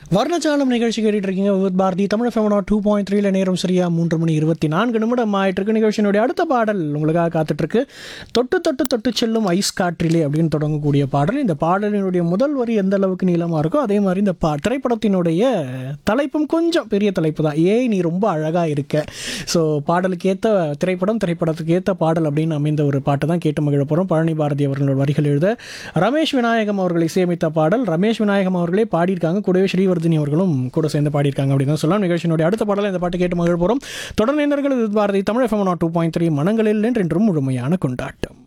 வர்ணச்சாலம் நிகழ்ச்சி கேட்டுட்டு இருக்கீங்க with Bharathi Tamil FM two point த்ரீல நேரம் சரியா மூன்று மணி இருபத்தி நான்கு நிமிடம் ஆயிட்டு இருக்கு நிகழ்ச்சியினுடைய அடுத்த பாடல் உங்களுக்காக காத்துட்டு இருக்கு தொட்டு தொட்டு தொட்டு செல்லும் ஐஸ் காற்றிலே அப்படின்னு தொடங்கக்கூடிய பாடல் இந்த பாடலினுடைய முதல் வரி எந்த அளவுக்கு நீளமாக இருக்கோ அதே மாதிரி இந்த பா திரைப்படத்தினுடைய தலைப்பும் கொஞ்சம் பெரிய தலைப்பு தான் ஏய் நீ ரொம்ப அழகாக இருக்க ஸோ பாடலுக்கு ஏற்ற திரைப்படம் திரைப்படத்துக்கு ஏற்ற பாடல் அப்படின்னு அமைந்த ஒரு பாட்டை தான் கேட்டு மகிழ போகிறோம் பழனி பாரதி அவர்களோட வரிகள் எழுத ரமேஷ் விநாயகம் அவர்கள் இசையமைத்த பாடல் ரமேஷ் விநாயகம் அவர்களே பாடியிருக்காங்க கூடவே ஸ்ரீவர்தினி அவர்களும் கூட சேர்ந்து பாடியிருக்காங்க அப்படின்னு தான் சொல்லலாம் நிகழ்ச்சியினுடைய அடுத்த பாடலை இந்த பாட்டு கேட்டு மகிழ போகிறோம் தொடர்ந்து நேயர்கள் இது Bharathi Tamil FM two point three மனங்களில் என்றென்றும் முழுமையான கொண்டாட்டம்